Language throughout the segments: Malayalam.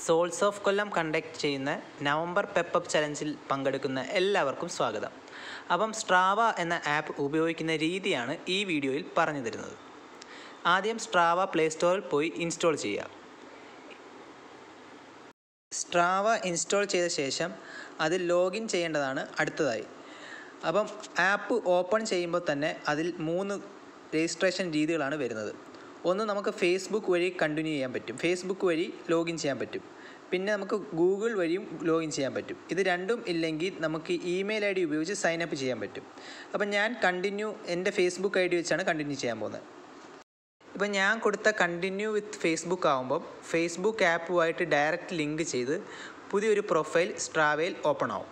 സോൾസ് ഓഫ് കൊല്ലം കണ്ടക്ട് ചെയ്യുന്ന നവംബർ പെപ്പപ്പ് ചലഞ്ചിൽ പങ്കെടുക്കുന്ന എല്ലാവർക്കും സ്വാഗതം അപ്പം സ്ട്രാവ എന്ന ആപ്പ് ഉപയോഗിക്കുന്ന രീതിയാണ് ഈ വീഡിയോയിൽ പറഞ്ഞു തരുന്നത് ആദ്യം സ്ട്രാവ പ്ലേ സ്റ്റോറിൽ പോയി ഇൻസ്റ്റാൾ ചെയ്യുക സ്ട്രാവ ഇൻസ്റ്റാൾ ചെയ്ത ശേഷം അതിൽ ലോഗിൻ ചെയ്യേണ്ടതാണ് അടുത്തതായി അപ്പം ആപ്പ് ഓപ്പൺ ചെയ്യുമ്പോൾ തന്നെ അതിൽ മൂന്ന് രജിസ്ട്രേഷൻ രീതികളാണ് വരുന്നത് ഒന്ന് നമുക്ക് ഫേസ്ബുക്ക് വഴി കണ്ടിന്യൂ ചെയ്യാൻ പറ്റും ഫേസ്ബുക്ക് വഴി ലോഗിൻ ചെയ്യാൻ പറ്റും പിന്നെ നമുക്ക് ഗൂഗിൾ വഴിയും ലോഗിൻ ചെയ്യാൻ പറ്റും ഇത് രണ്ടും ഇല്ലെങ്കിൽ നമുക്ക് ഇമെയിൽ ഐ ഡി ഉപയോഗിച്ച് സൈൻ അപ്പ് ചെയ്യാൻ പറ്റും അപ്പം ഞാൻ കണ്ടിന്യൂ എൻ്റെ ഫേസ്ബുക്ക് ഐ ഡി വെച്ചാണ് കണ്ടിന്യൂ ചെയ്യാൻ പോകുന്നത് ഇപ്പം ഞാൻ കൊടുത്ത കണ്ടിന്യൂ വിത്ത് ഫേസ്ബുക്ക് ആകുമ്പം ഫേസ്ബുക്ക് ആപ്പുമായിട്ട് ഡയറക്റ്റ് ലിങ്ക് ചെയ്ത് പുതിയൊരു പ്രൊഫൈൽ സ്ട്രാവയിൽ ഓപ്പൺ ആവും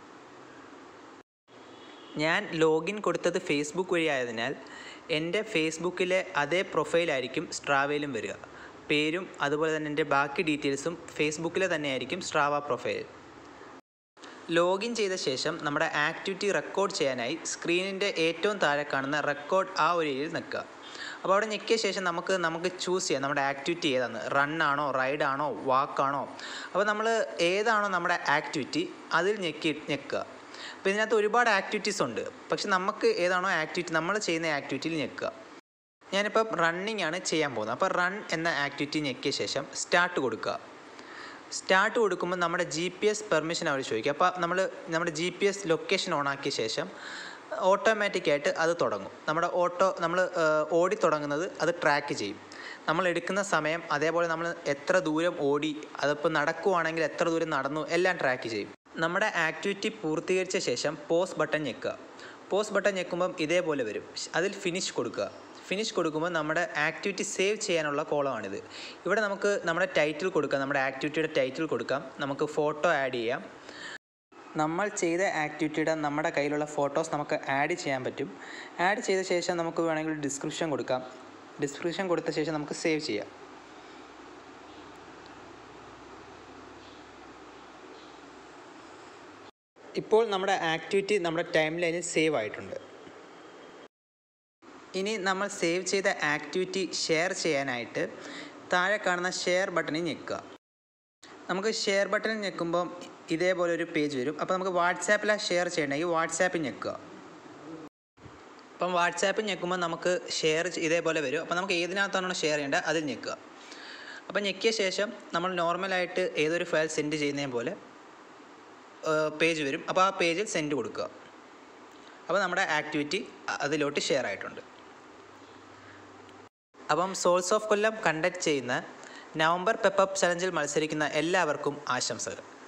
ഞാൻ ലോഗിൻ കൊടുത്തത് ഫേസ്ബുക്ക് വഴി ആയതിനാൽ എൻ്റെ ഫേസ്ബുക്കിലെ അതേ പ്രൊഫൈലായിരിക്കും സ്ട്രാവയിലും വരിക പേരും അതുപോലെ തന്നെ എൻ്റെ ബാക്കി ഡീറ്റെയിൽസും ഫേസ്ബുക്കിലെ തന്നെയായിരിക്കും സ്ട്രാവ പ്രൊഫൈൽ ലോഗിൻ ചെയ്ത ശേഷം നമ്മുടെ ആക്ടിവിറ്റി റെക്കോർഡ് ചെയ്യാനായി സ്ക്രീനിൻ്റെ ഏറ്റവും താഴെ കാണുന്ന റെക്കോർഡ് ആ ഒരു ഏരിയയിൽ നിൽക്കുക അപ്പോൾ അവിടെ ഞെക്കിയ ശേഷം നമുക്ക് നമുക്ക് ചൂസ് ചെയ്യാം നമ്മുടെ ആക്ടിവിറ്റി ഏതാണ് റൺ ആണോ റൈഡ് ആണോ വാക്കാണോ അപ്പോൾ നമ്മൾ ഏതാണോ നമ്മുടെ ആക്ടിവിറ്റി അതിൽ ഞെക്കി ഞെക്കുക അപ്പോൾ ഇതിനകത്ത് ഒരുപാട് ആക്ടിവിറ്റീസ് ഉണ്ട് പക്ഷെ നമുക്ക് ഏതാണോ ആക്ടിവിറ്റി നമ്മൾ ചെയ്യുന്ന ആക്ടിവിറ്റിയിൽ ഞെക്കുക ഞാനിപ്പോൾ റണ്ണിങ് ആണ് ചെയ്യാൻ പോകുന്നത് അപ്പോൾ റൺ എന്ന ആക്ടിവിറ്റി ഞെക്കിയ ശേഷം സ്റ്റാർട്ട് കൊടുക്കുക സ്റ്റാർട്ട് കൊടുക്കുമ്പോൾ നമ്മുടെ ജി പി എസ് പെർമിഷൻ അവർ ചോദിക്കുക അപ്പോൾ നമ്മൾ നമ്മുടെ G P S location on ആക്കിയ ശേഷം ഓട്ടോമാറ്റിക്കായിട്ട് അത് തുടങ്ങും നമ്മുടെ ഓട്ടോ നമ്മൾ ഓടി തുടങ്ങുന്നത് അത് ട്രാക്ക് ചെയ്യും നമ്മൾ എടുക്കുന്ന സമയം അതേപോലെ നമ്മൾ എത്ര ദൂരം ഓടി അതിപ്പോൾ നടക്കുവാണെങ്കിൽ എത്ര ദൂരം നടന്നു എല്ലാം ട്രാക്ക് ചെയ്യും നമ്മുടെ ആക്ടിവിറ്റി പൂർത്തീകരിച്ച ശേഷം പോസ് ബട്ടൺ ഞെക്കുക പോസ് ബട്ടൺ ഞെക്കുമ്പം ഇതേപോലെ വരും അതിൽ ഫിനിഷ് കൊടുക്കുക ഫിനിഷ് കൊടുക്കുമ്പോൾ നമ്മുടെ ആക്ടിവിറ്റി സേവ് ചെയ്യാനുള്ള കോളമാണിത് ഇവിടെ നമുക്ക് നമ്മുടെ ടൈറ്റിൽ കൊടുക്കാം നമ്മുടെ ആക്ടിവിറ്റിയുടെ ടൈറ്റിൽ കൊടുക്കാം നമുക്ക് ഫോട്ടോ ആഡ് ചെയ്യാം നമ്മൾ ചെയ്ത ആക്ടിവിറ്റിയുടെ നമ്മുടെ കയ്യിലുള്ള ഫോട്ടോസ് നമുക്ക് ആഡ് ചെയ്യാൻ പറ്റും ആഡ് ചെയ്ത ശേഷം നമുക്ക് വേണമെങ്കിൽ ഡിസ്ക്രിപ്ഷൻ കൊടുക്കാം ഡിസ്ക്രിപ്ഷൻ കൊടുത്ത ശേഷം നമുക്ക് സേവ് ചെയ്യാം ഇപ്പോൾ നമ്മുടെ ആക്ടിവിറ്റി നമ്മുടെ ടൈം ലൈനിൽ സേവ് ആയിട്ടുണ്ട് ഇനി നമ്മൾ സേവ് ചെയ്ത ആക്ടിവിറ്റി ഷെയർ ചെയ്യാനായിട്ട് താഴെ കാണുന്ന ഷെയർ ബട്ടണിൽ ഞെക്കുക നമുക്ക് ഷെയർ ബട്ടണിൽ ഞെക്കുമ്പോൾ ഇതേപോലെ ഒരു പേജ് വരും അപ്പോൾ നമുക്ക് വാട്സാപ്പിലാണ് ഷെയർ ചെയ്യണമെങ്കിൽ വാട്സാപ്പിൽ ഞെക്കുക അപ്പം വാട്സാപ്പിൽ ഞെക്കുമ്പോൾ നമുക്ക് ഷെയർ ഇതേപോലെ വരും അപ്പോൾ നമുക്ക് ഏതിനകത്താണോ ഷെയർ ചെയ്യേണ്ടത് അതിൽ ഞെക്കുക അപ്പം ഞെക്കിയ ശേഷം നമ്മൾ നോർമലായിട്ട് ഏതൊരു ഫയൽ സെൻഡ് ചെയ്യുന്നതിന് പോലെ പേജ് വരും അപ്പോൾ ആ പേജിൽ സെൻഡ് കൊടുക്കുക അപ്പോൾ നമ്മുടെ ആക്ടിവിറ്റി അതിലോട്ട് ഷെയർ ആയിട്ടുണ്ട് അപ്പം സോൾസ് ഓഫ് കൊല്ലം കണ്ടക്ട് ചെയ്യുന്ന നവംബർ പെപ്പപ്പ് ചലഞ്ചിൽ മത്സരിക്കുന്ന എല്ലാവർക്കും ആശംസകൾ